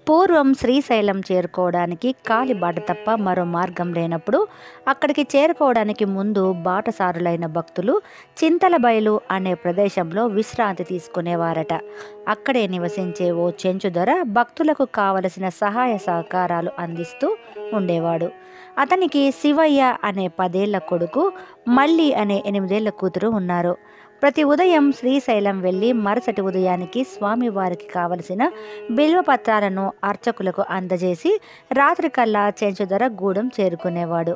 పూర్వం శ్రీశైలం చేరుకోవడానికి కాలిబాట తప్ప మరో మార్గం లేనప్పుడు అక్కడికి చేరుకోవడానికి ముందు బాటసారులైన భక్తులు చింతల బయలు అనే ప్రదేశంలో విశ్రాంతి తీసుకునేవారట అక్కడే నివసించే ఓ చెంచుదొర భక్తులకు కావలసిన సహాయ సహకారాలు అందిస్తూ ఉండేవాడు అతనికి శివయ్య అనే పదేళ్ల కొడుకు మల్లి అనే ఎనిమిదేళ్ల కూతురు ఉన్నారు ప్రతి ఉదయం శ్రీశైలం వెళ్ళి మరుసటి ఉదయానికి స్వామివారికి కావలసిన బిల్వపత్రాలను అర్చకులకు అందజేసి రాత్రికల్లా చెంచుదర గూడెం చేరుకునేవాడు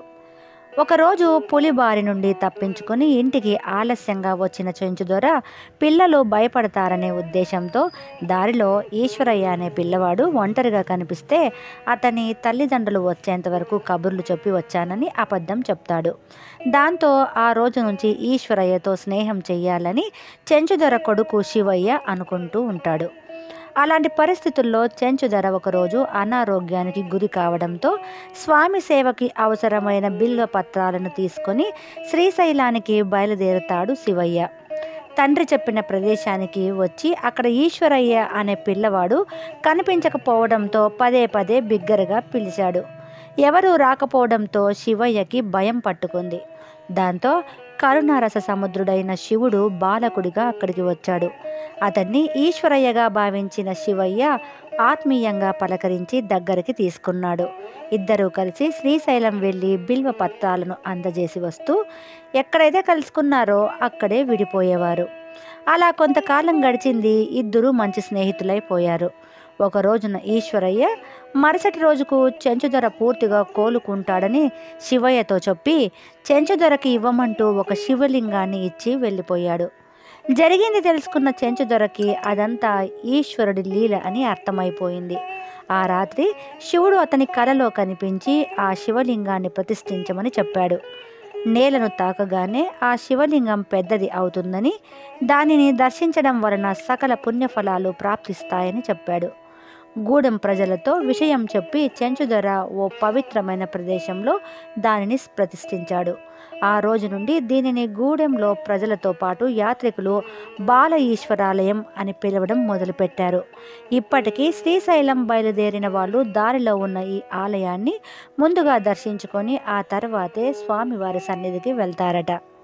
ఒకరోజు పులి బారి నుండి తప్పించుకొని ఇంటికి ఆలస్యంగా వచ్చిన చెంచుదొర పిల్లలు భయపడతారనే ఉద్దేశంతో దారిలో ఈశ్వరయ్య అనే పిల్లవాడు ఒంటరిగా కనిపిస్తే అతని తల్లిదండ్రులు వచ్చేంత వరకు కబుర్లు చెప్పి వచ్చానని అబద్ధం చెప్తాడు దాంతో ఆ రోజు నుంచి ఈశ్వరయ్యతో స్నేహం చెయ్యాలని చెంచుదొర కొడుకు శివయ్య అనుకుంటూ ఉంటాడు అలాంటి పరిస్థితుల్లో చెంచుదర ఒకరోజు అనారోగ్యానికి గురి కావడంతో స్వామి సేవకి అవసరమైన బిల్వ పత్రాలను తీసుకొని శ్రీశైలానికి బయలుదేరుతాడు శివయ్య తండ్రి చెప్పిన ప్రదేశానికి వచ్చి అక్కడ ఈశ్వరయ్య అనే పిల్లవాడు కనిపించకపోవడంతో పదే పదే బిగ్గరగా పిలిచాడు ఎవరూ రాకపోవడంతో శివయ్యకి భయం పట్టుకుంది దాంతో కరుణారస సముద్రుడైన శివుడు బాలకుడిగా అక్కడికి వచ్చాడు అతన్ని ఈశ్వరయ్యగా భావించిన శివయ్య ఆత్మీయంగా పలకరించి దగ్గరికి తీసుకున్నాడు ఇద్దరూ కలిసి శ్రీశైలం వెళ్ళి బిల్వ పత్రాలను అందజేసి వస్తూ ఎక్కడైతే కలుసుకున్నారో అక్కడే విడిపోయేవారు అలా కొంతకాలం గడిచింది ఇద్దరూ మంచి స్నేహితులైపోయారు ఒక రోజున ఈశ్వరయ్య మరుసటి రోజుకు చెంచుదొర పూర్తిగా కోలుకుంటాడని శివయ్యతో చెప్పి చెంచుదొరకి ఇవ్వమంటూ ఒక శివలింగాన్ని ఇచ్చి వెళ్ళిపోయాడు జరిగింది తెలుసుకున్న చెంచుదొరకి అదంతా ఈశ్వరుడి లీల అని అర్థమైపోయింది ఆ రాత్రి శివుడు అతని కలలో కనిపించి ఆ శివలింగాన్ని ప్రతిష్ఠించమని చెప్పాడు నేలను తాకగానే ఆ శివలింగం పెద్దది అవుతుందని దానిని దర్శించడం వలన సకల పుణ్యఫలాలు ప్రాప్తిస్తాయని చెప్పాడు గూడెం ప్రజలతో విషయం చెప్పి చెంచుదొర ఓ పవిత్రమైన ప్రదేశంలో దానిని ప్రతిష్ఠించాడు ఆ రోజు నుండి దీనిని గూడెంలో ప్రజలతో పాటు యాత్రికులు బాల ఈశ్వరాలయం అని పిలవడం మొదలుపెట్టారు ఇప్పటికీ శ్రీశైలం బయలుదేరిన వాళ్ళు దారిలో ఉన్న ఈ ఆలయాన్ని ముందుగా దర్శించుకొని ఆ తర్వాతే స్వామివారి సన్నిధికి వెళ్తారట